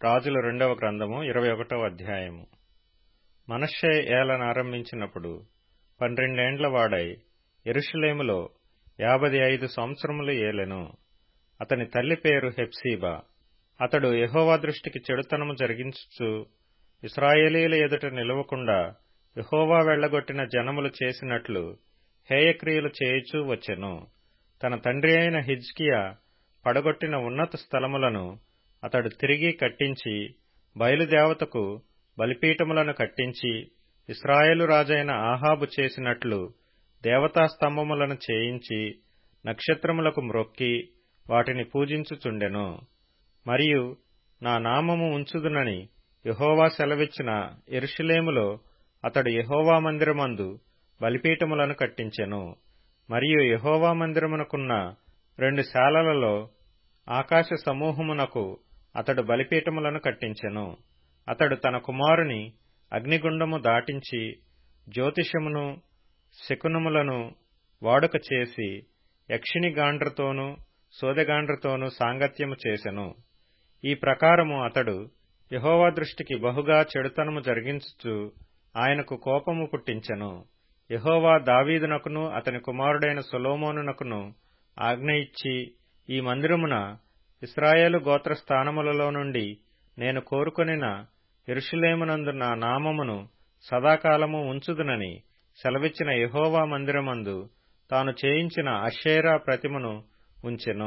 రాజుల రెండవ గ్రంథము ఇరవై ఒకటవ అధ్యాయము మనష్షే ఏలనారంభించినప్పుడు పన్నెండేండ్ల వాడై ఎరుషలేములో యాభై ఐదు సంవత్సరములు ఏలెను అతని తల్లి పేరు హెప్సీబా అతడు యెహోవా దృష్టికి చెడుతనము జరిగించుచు ఇస్రాయేలీల ఎదుట నిలవకుండా యెహోవా వెళ్లగొట్టిన జనములు చేసినట్లు హేయక్రియలు చేయుచూ వచ్చెను తన తండ్రి అయిన హిజ్కియా పడగొట్టిన ఉన్నత స్థలములను అతడు తిరిగి కట్టించి బయలుదేవతకు బలిపీఠములను కట్టించి ఇస్రాయేలు రాజైన ఆహాబు చేసినట్లు దేవతా స్తంభములను చేయించి నక్షత్రములకు మ్రొక్కి వాటిని పూజించుచుండెను మరియు నా నామము ఉంచుదునని యెహోవా సెలవిచ్చిన ఎరుషలేములో అతడు యెహోవా మందిరమందు బలిపీఠములను కట్టించెను మరియు యెహోవా మందిరమునకున్న రెండు శాలలలో ఆకాశ సమూహమునకు అతడు బలిపీఠములను కట్టించెను అతడు తన కుమారుని అగ్నిగుండము దాటించి జ్యోతిషమును శకునములను వాడుక చేసి యక్షిణి గాండ్రతోనూ సోదెగాండ్రతోనూ సాంగత్యము చేసెను ఈ ప్రకారము అతడు యహోవా దృష్టికి బహుగా చెడుతనము జరిగించుచు ఆయనకు కోపము పుట్టించెను యహోవా దావీదునకును అతని కుమారుడైన సొలోమోనునకును ఆజ్ఞ ఇచ్చి ఈ మందిరమున ఇస్రాయేలు గోత్ర స్థానములలో నుండి నేను కోరుకొనిన ఎరుషులేమునందు నా నామమును సదాకాలము ఉంచుదునని సెలవిచ్చిన యహోవా మందిరమందు తాను చేయించిన అషేరా ప్రతిమను ఉంచెను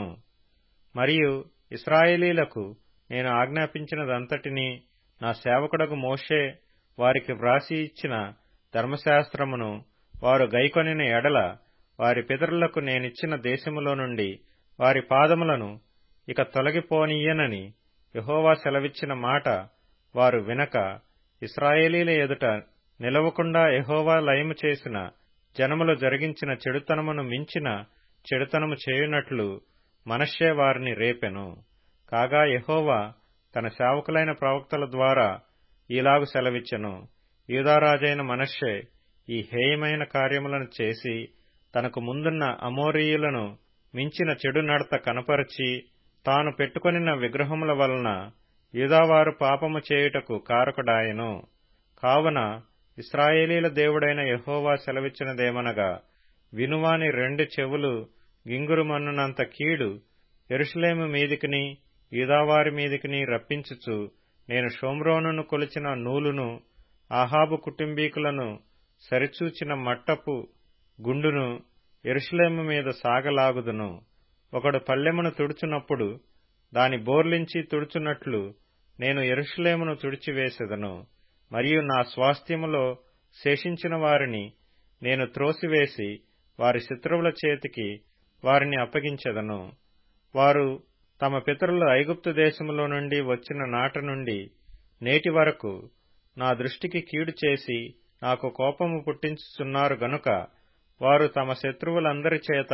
మరియు ఇస్రాయేలీలకు నేను ఆజ్ఞాపించినదంతటినీ నా సేవకుడకు మోషే వారికి వ్రాసి ఇచ్చిన ధర్మశాస్త్రమును వారు గైకొనిన ఎడల వారి పితరులకు నేనిచ్చిన దేశములో నుండి వారి పాదములను ఇక తొలగిపోనీయనని యహోవా సెలవిచ్చిన మాట వారు వినక ఇస్రాయేలీల ఎదుట నిలవకుండా యహోవా లయము చేసిన జనములు జరిగించిన చెడుతనమును మించిన చెడుతనము చేయునట్లు మనష్షే వారిని రేపెను కాగా యహోవా తన సేవకులైన ప్రవక్తల ద్వారా ఈలాగు సెలవిచ్చెను యూదారాజైన మనష్షే ఈ హేయమైన కార్యములను చేసి తనకు ముందున్న అమోరీయులను మించిన చెడు నడత కనపరచి తాను పెట్టుకొనిన విగ్రహముల వలన యూదావారు పాపము చేయుటకు కారకుడాయెను కావున ఇస్రాయేలీల దేవుడైన యహోవా సెలవిచ్చినదేమనగా వినువాని రెండు చెవులు గింగురుమన్నునంత కీడు ఎరుషులేము మీదికిని యూదావారి మీదికిని రప్పించుచు నేను షోమ్రోనును కొలిచిన నూలును ఆహాబు కుటుంబీకులను సరిచూచిన మట్టపు గుండును ఎరుషులేము మీద సాగలాగుదును ఒకడు పల్లెమును తుడుచునప్పుడు దాని బోర్లించి తుడుచున్నట్లు నేను ఎరుషులేమును తుడిచివేసెదను మరియు నా స్వాస్థ్యములో శేషించిన వారిని నేను త్రోసివేసి వారి శత్రువుల చేతికి వారిని అప్పగించెదను వారు తమ పితరులు ఐగుప్తు దేశములో నుండి వచ్చిన నాట నుండి నేటి వరకు నా దృష్టికి కీడు చేసి నాకు కోపము పుట్టించుచున్నారు గనుక వారు తమ శత్రువులందరి చేత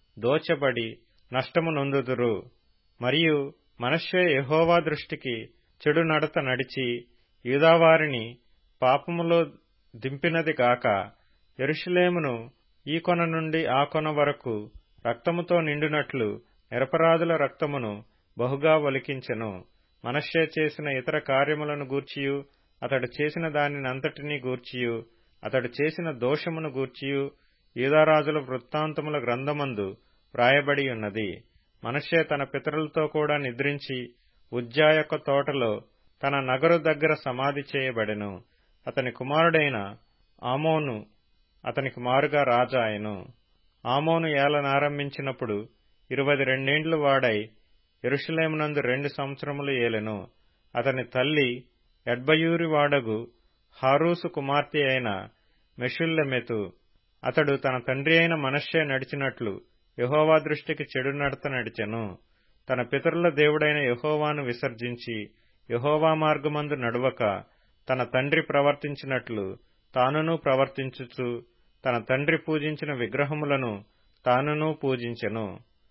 దోచబడి నష్టము నొందుదురు మరియు మనష్యే యహోవా దృష్టికి చెడు నడత నడిచి యూదావారిని పాపములో దింపినది గాక ఎరుషులేమును ఈ కొన నుండి ఆ కొన వరకు రక్తముతో నిండునట్లు నిరపరాధుల రక్తమును బహుగా ఒలికించెను మనష్యే చేసిన ఇతర కార్యములను గూర్చియు అతడు చేసిన దానినంతటినీ గూర్చియు అతడు చేసిన దోషమును గూర్చియు యూదారాజుల వృత్తాంతముల గ్రంథమందు వ్రాయబడి ఉన్నది మనషే తన పితరులతో కూడా నిద్రించి ఉజ్జా యొక్క తోటలో తన నగరు దగ్గర సమాధి చేయబడెను అతని కుమారుడైన ఆమోను అతనికి మారుగా రాజాయను ఆమోను ఏలనారంభించినప్పుడు ఇరవై రెండేండ్లు వాడై ఎరుషులేమునందు రెండు సంవత్సరములు ఏలెను అతని తల్లి ఎడ్బయూరి వాడగు హారూసు కుమార్తె అయిన మెషుల్లెమెతు అతడు తన తండ్రి అయిన మనష్యే నడిచినట్లు యహోవా దృష్టికి చెడు నడత నడిచెను తన పితరుల దేవుడైన యహోవాను విసర్జించి యహోవా మార్గమందు నడువక తన తండ్రి ప్రవర్తించినట్లు తానును ప్రవర్తించుచు తన తండ్రి పూజించిన విగ్రహములను తానును పూజించెను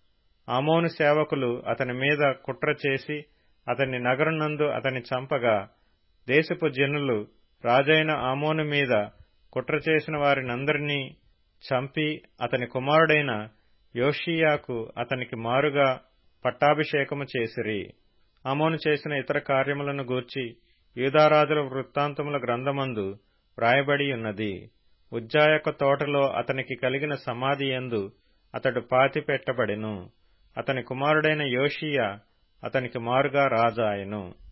ఆమోను సేవకులు అతని మీద కుట్ర చేసి అతని నగరునందు అతని చంపగా దేశపు జనులు రాజైన ఆమోను మీద కుట్ర చేసిన వారినందరినీ చంపి అతని కుమారుడైన యోషియాకు అతనికి మారుగా పట్టాభిషేకము చేసిరి అమోను చేసిన ఇతర కార్యములను గూర్చి యూదారాజుల వృత్తాంతముల గ్రంథమందు వ్రాయబడి ఉన్నది ఉజ్జా యొక్క తోటలో అతనికి కలిగిన సమాధి ఎందు అతడు పాతి పెట్టబడెను అతని కుమారుడైన యోషియా అతనికి మారుగా రాజాయెను